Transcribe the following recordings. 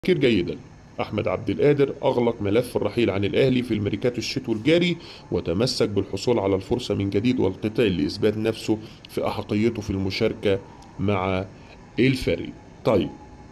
تفكير جيدا أحمد عبد القادر أغلق ملف الرحيل عن الأهلي في الميركاتو الشتوي الجاري وتمسك بالحصول على الفرصة من جديد والقتال لإثبات نفسه في أحقيته في المشاركة مع الفريق طيب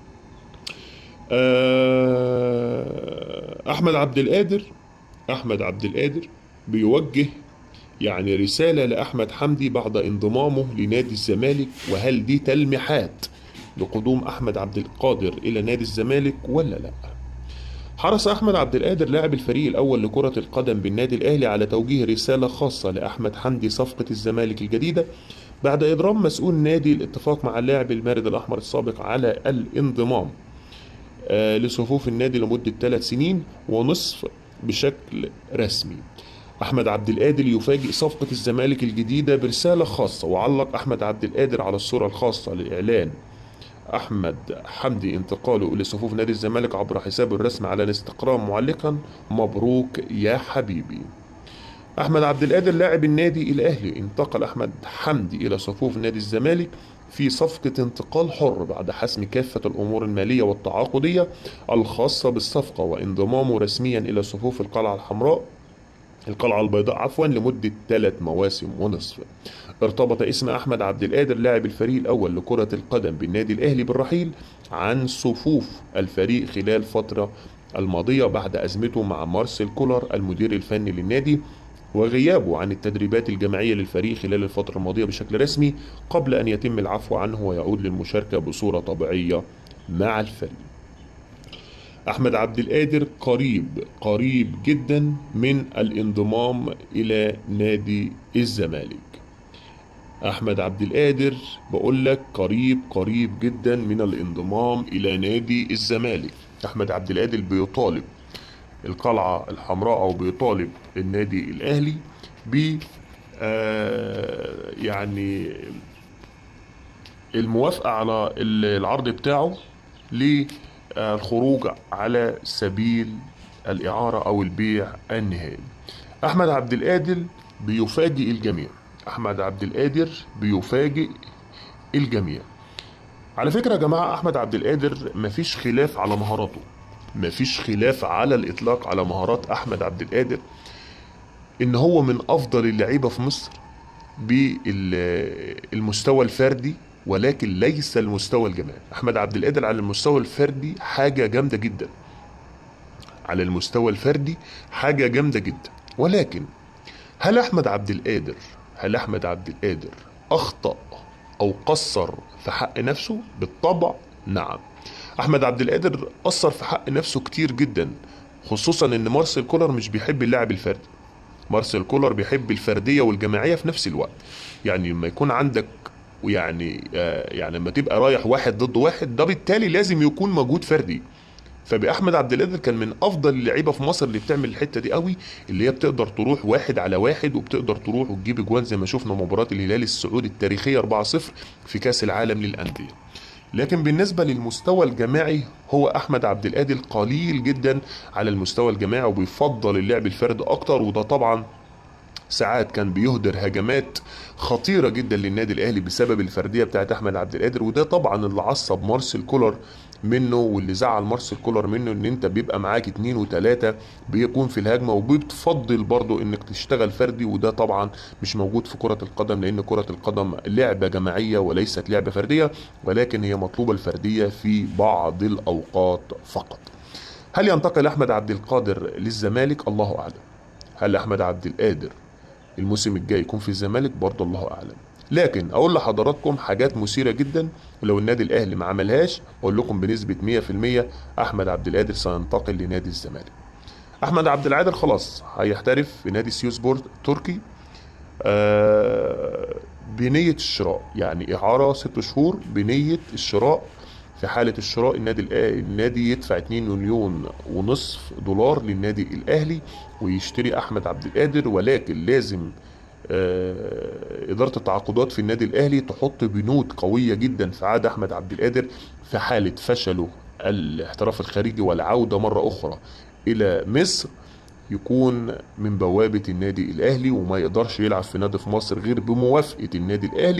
آه، أحمد عبد القادر أحمد عبد القادر بيوجه يعني رسالة لأحمد حمدي بعد انضمامه لنادي الزمالك وهل دي تلميحات لقدوم أحمد عبد القادر إلى نادي الزمالك ولا لا حرص أحمد عبد القادر لاعب الفريق الأول لكرة القدم بالنادي الأهلي على توجيه رسالة خاصة لأحمد حمدي صفقة الزمالك الجديدة بعد إضرام مسؤول نادي الاتفاق مع اللاعب المارد الأحمر السابق على الانضمام آه، لصفوف النادي لمدة ثلاث سنين ونصف بشكل رسمي أحمد عبد القادر يفاجئ صفقة الزمالك الجديدة برسالة خاصة وعلق أحمد عبد القادر على الصورة الخاصة لإعلان أحمد حمدي انتقاله لصفوف نادي الزمالك عبر حسابه الرسمي على الانستغرام معلقا مبروك يا حبيبي أحمد عبد القادر لاعب النادي الأهلي انتقل أحمد حمدي إلى صفوف نادي الزمالك في صفقة انتقال حر بعد حسم كافة الأمور المالية والتعاقدية الخاصة بالصفقة وانضمامه رسميا إلى صفوف القلعة الحمراء القلعة البيضاء عفوا لمدة ثلاث مواسم ونصف ارتبط اسم أحمد عبد القادر لاعب الفريق الأول لكرة القدم بالنادي الأهلي بالرحيل عن صفوف الفريق خلال الفترة الماضية بعد أزمته مع مارسيل كولر المدير الفني للنادي وغيابه عن التدريبات الجماعية للفريق خلال الفترة الماضية بشكل رسمي قبل أن يتم العفو عنه ويعود للمشاركة بصورة طبيعية مع الفريق أحمد عبد القادر قريب قريب جدا من الانضمام إلى نادي الزمالك أحمد عبد القادر بقول لك قريب قريب جدا من الانضمام إلى نادي الزمالك أحمد عبد القادر بيطالب القلعة الحمراء أو بيطالب النادي الأهلي ب آه، يعني الموافقة على العرض بتاعه للخروج على سبيل الإعارة أو البيع النهائي أحمد عبد القادر بيفاجئ الجميع أحمد عبد القادر بيفاجئ الجميع على فكرة يا جماعة أحمد عبد القادر مفيش خلاف على مهاراته مفيش خلاف على الإطلاق على مهارات أحمد عبد القادر إن هو من أفضل اللعيبة في مصر بالمستوى الفردي ولكن ليس المستوى الجماعي أحمد عبد القادر على المستوى الفردي حاجة جامدة جدا على المستوى الفردي حاجة جامدة جدا ولكن هل أحمد عبد القادر هل أحمد عبد القادر أخطأ أو قصر في حق نفسه بالطبع نعم أحمد عبد القادر قصر في حق نفسه كتير جدا خصوصا إن مارسيل كولر مش بيحب اللعب الفردي مارسيل كولر بيحب الفردية والجماعية في نفس الوقت يعني لما يكون عندك ويعني آه يعني لما تبقى رايح واحد ضد واحد ده بالتالي لازم يكون مجهود فردي فبأحمد عبد القادر كان من افضل اللعيبه في مصر اللي بتعمل الحته دي قوي اللي هي بتقدر تروح واحد على واحد وبتقدر تروح وتجيب اجوان زي ما شفنا مباراه الهلال السعودي التاريخيه 4-0 في كاس العالم للانديه لكن بالنسبه للمستوى الجماعي هو احمد عبد القادر قليل جدا على المستوى الجماعي وبيفضل اللعب الفردي اكتر وده طبعا ساعات كان بيهدر هجمات خطيرة جدا للنادي الأهلي بسبب الفردية بتاعت أحمد عبد القادر وده طبعا اللي عصب مارسيل كولر منه واللي زعل مارسيل كولر منه ان انت بيبقى معاك اتنين وتلاتة بيكون في الهجمة وبتفضل برضو انك تشتغل فردي وده طبعا مش موجود في كرة القدم لان كرة القدم لعبة جماعية وليست لعبة فردية ولكن هي مطلوبة الفردية في بعض الأوقات فقط هل ينتقل أحمد عبد القادر للزمالك الله أعلم هل أحمد عبد القادر الموسم الجاي يكون في الزمالك برضه الله اعلم لكن اقول لحضراتكم حاجات مثيره جدا ولو النادي الاهلي ما عملهاش اقول لكم بنسبه 100% احمد عبد القادر سينتقل لنادي الزمالك احمد عبد القادر خلاص هيحترف في نادي سيوسبورت تركي آه بنيه الشراء يعني اعاره ست شهور بنيه الشراء في حالة الشراء النادي النادي يدفع 2 مليون ونصف دولار للنادي الأهلي ويشتري أحمد عبد القادر ولكن لازم إدارة التعاقدات في النادي الأهلي تحط بنود قوية جدا في عقد أحمد عبد القادر في حالة فشله الاحتراف الخارجي والعودة مرة أخرى إلى مصر يكون من بوابة النادي الأهلي وما يقدرش يلعب في نادي في مصر غير بموافقة النادي الأهلي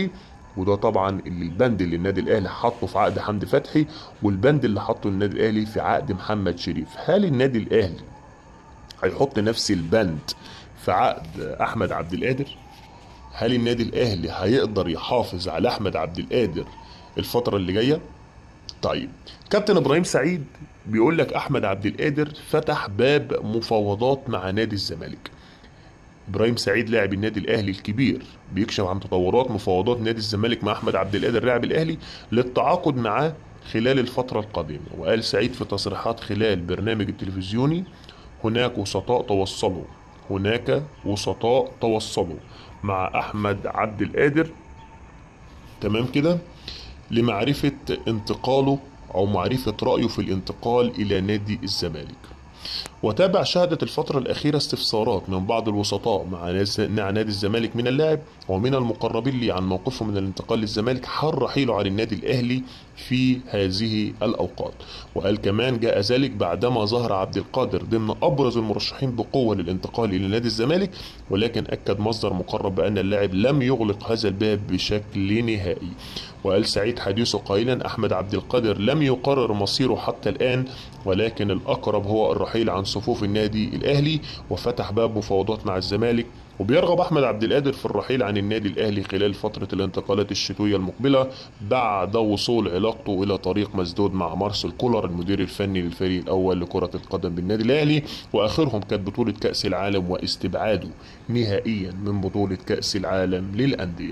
وده طبعا اللي البند اللي النادي الاهلي حطه في عقد حمدي فتحي والبند اللي حطه النادي الاهلي في عقد محمد شريف هل النادي الاهلي هيحط نفس البند في عقد احمد عبد القادر هل النادي الاهلي هيقدر يحافظ على احمد عبد القادر الفتره اللي جايه طيب كابتن ابراهيم سعيد بيقول لك احمد عبد القادر فتح باب مفاوضات مع نادي الزمالك ابراهيم سعيد لاعب النادي الاهلي الكبير بيكشف عن تطورات مفاوضات نادي الزمالك مع احمد عبد القادر لاعب الاهلي للتعاقد معاه خلال الفترة القادمة وقال سعيد في تصريحات خلال برنامج التلفزيوني هناك وسطاء توصلوا هناك وسطاء توصلوا مع احمد عبد القادر تمام كده لمعرفة انتقاله او معرفة رأيه في الانتقال الى نادي الزمالك وتابع شهدت الفترة الأخيرة استفسارات من بعض الوسطاء مع ناس- مع نادي الزمالك من اللاعب ومن المقربين لي عن موقفه من الانتقال للزمالك حال رحيله عن النادي الأهلي في هذه الأوقات وقال كمان جاء ذلك بعدما ظهر عبد القادر ضمن أبرز المرشحين بقوة للانتقال إلى نادي الزمالك ولكن أكد مصدر مقرب بأن اللاعب لم يغلق هذا الباب بشكل نهائي وقال سعيد حديثه قائلا أحمد عبد القادر لم يقرر مصيره حتى الآن ولكن الأقرب هو الرحيل عن صفوف النادي الأهلي وفتح باب مفاوضات مع الزمالك وبيرغب أحمد عبد القادر في الرحيل عن النادي الأهلي خلال فترة الانتقالات الشتوية المقبلة بعد وصول علاقته إلى طريق مسدود مع مارسيل كولر المدير الفني للفريق الأول لكرة القدم بالنادي الأهلي وآخرهم كانت بطولة كأس العالم واستبعاده نهائيا من بطولة كأس العالم للأندية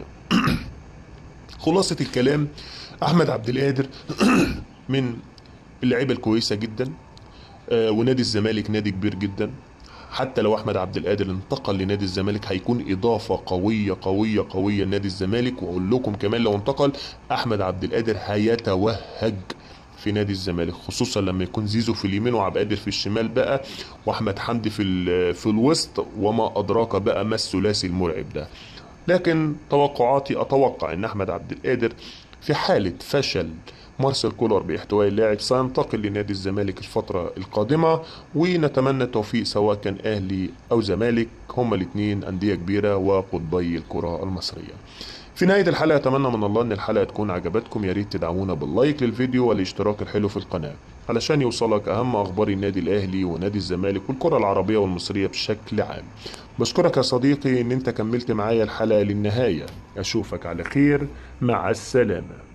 خلاصة الكلام أحمد عبد القادر من اللعيبة الكويسة جدا آه، ونادي الزمالك نادي كبير جدا حتى لو احمد عبد القادر انتقل لنادي الزمالك هيكون اضافه قويه قويه قويه لنادي الزمالك واقول لكم كمان لو انتقل احمد عبد القادر هيتوهج في نادي الزمالك خصوصا لما يكون زيزو في اليمين وعبد القادر في الشمال بقى واحمد حمدي في ال- في الوسط وما ادراك بقى ما الثلاثي المرعب ده لكن توقعاتي اتوقع ان احمد عبد القادر في حاله فشل مارسيل كولر باحتواء اللاعب سينتقل لنادي الزمالك الفترة القادمة ونتمنى التوفيق سواء كان أهلي أو زمالك هما الاثنين أندية كبيرة وقطبي الكرة المصرية في نهاية الحلقة أتمنى من الله إن الحلقة تكون عجبتكم يا ريت تدعمونا باللايك للفيديو والاشتراك الحلو في القناة علشان يوصلك أهم أخبار النادي الأهلي ونادي الزمالك والكرة العربية والمصرية بشكل عام بشكرك يا صديقي إن أنت كملت معايا الحلقة للنهاية أشوفك على خير مع السلامة